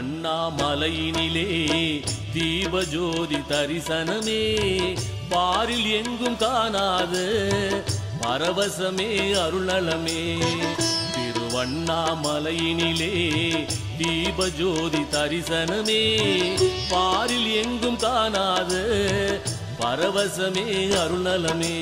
திருவண்ணாமலையினிலே தீபஜோதி தரிசனமே பாரில் எங்கும் காணாத பரவசமே அருளலமே திருவண்ணாமலையினிலே தீபஜோதி தரிசனமே பாரில் எங்கும் காணாத பரவசமே அருளலமே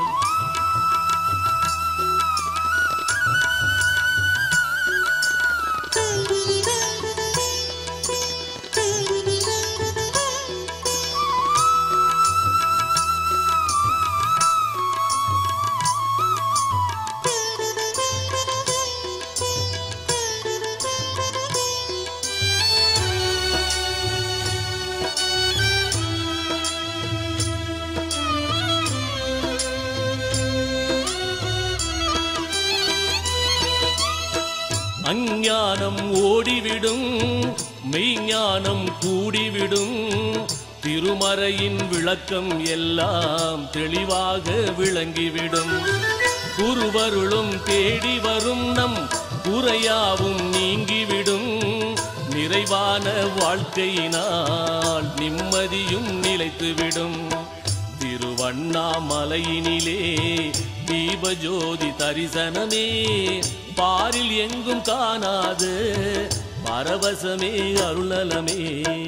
அஞ்ஞானம் ஓடிவிடும் மெய்ஞானம் கூடிவிடும் திருமறையின் விளக்கம் எல்லாம் தெளிவாக விளங்கிவிடும் குருவருளும் தேடி வரும் நம் குறையாவும் நீங்கிவிடும் நிறைவான வாழ்க்கையினால் நிம்மதியும் நிலைத்துவிடும் திருவண்ணாமலையினிலே தீபஜோதி தரிசனமே பாரில் எங்கும் காணாது பரவசமே அருளலமே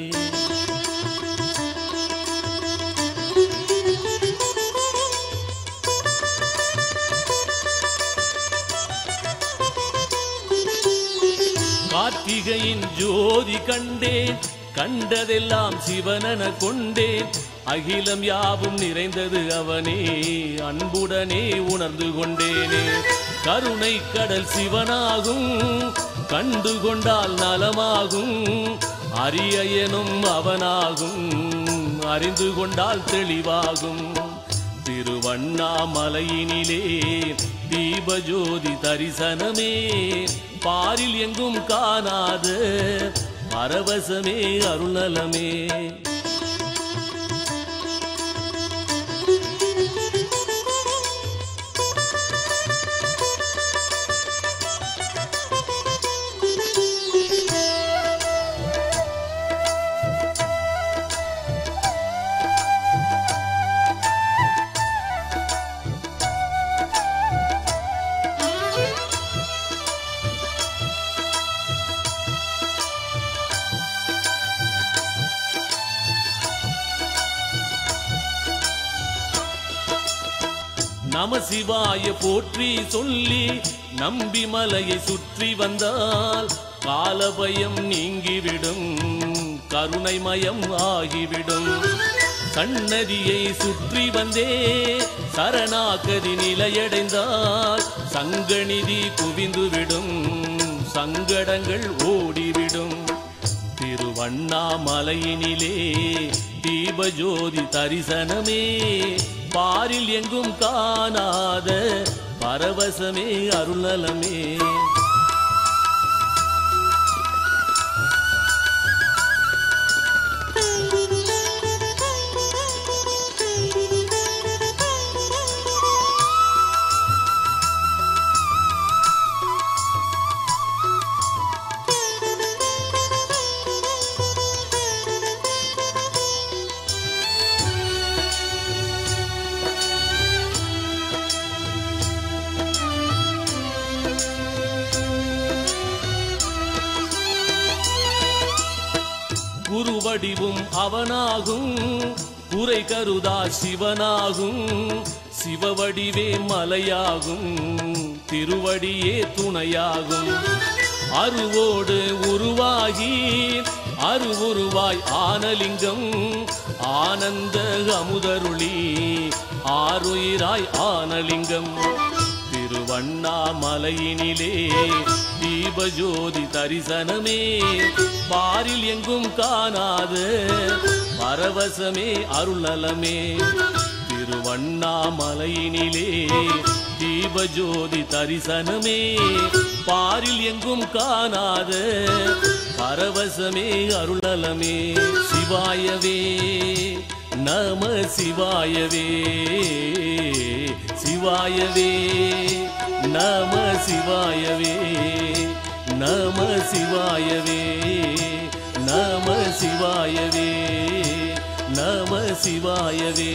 கார்த்திகையின் ஜோதி கண்டேன் கண்டதெல்லாம் சிவனென கொண்டேன் அகிலம் யாவும் நிறைந்தது அவனே அன்புடனே உணர்ந்து கொண்டேனே கருணை கடல் சிவனாகும் கண்டு கொண்டால் நலமாகும் அரியனும் அவனாகும் அறிந்து கொண்டால் தெளிவாகும் திருவண்ணாமலையினிலே தீபஜோதி தரிசனமே பாரில் எங்கும் காணாத பரவசமே அருளலமே நம சிவாய போற்றி சொல்லி நம்பி மலையை சுற்றி வந்தால் காலபயம் நீங்கிவிடும் கருணைமயம் ஆகிவிடும் சன்னதியை சுற்றி வந்தே சரணாகதி நிலையடைந்தால் சங்கநிதி குவிந்துவிடும் சங்கடங்கள் ஓடிவிடும் திருவண்ணாமலையினிலே தீபஜோதி தரிசனமே பாரில் எங்கும் காணாத பரவசமே அருளலமே குருவடிவும் அவனாகும் குறை கருதா சிவனாகும் சிவவடிவே மலையாகும் திருவடியே துணையாகும் அருவோடு உருவாகி அருவுருவாய் ஆனலிங்கம் ஆனந்த அமுதருளி ஆருயிராய் ஆனலிங்கம் திருவண்ணாமலையினிலே தீபஜோதி தரிசனமே பாரில் எங்கும் காணாத பரவசமே அருளலமே திருவண்ணாமலையினிலே தீபஜோதி தரிசனமே பாரில் எங்கும் காணாத பரவசமே அருளலமே சிவாயவே நம சிவாயவே சிவாயவே நம சிவாயவே நம சிவாயவே நம சிவாயவே நம சிவாயவே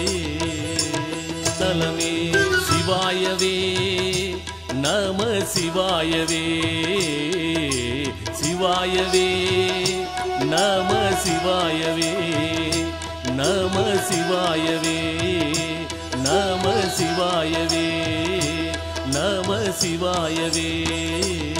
தலமே சிவாயவே நம சிவாயவே சிவாயவே நம சிவாயவே நம சிவாயவே நம சிவாயவே நம சிவாயவே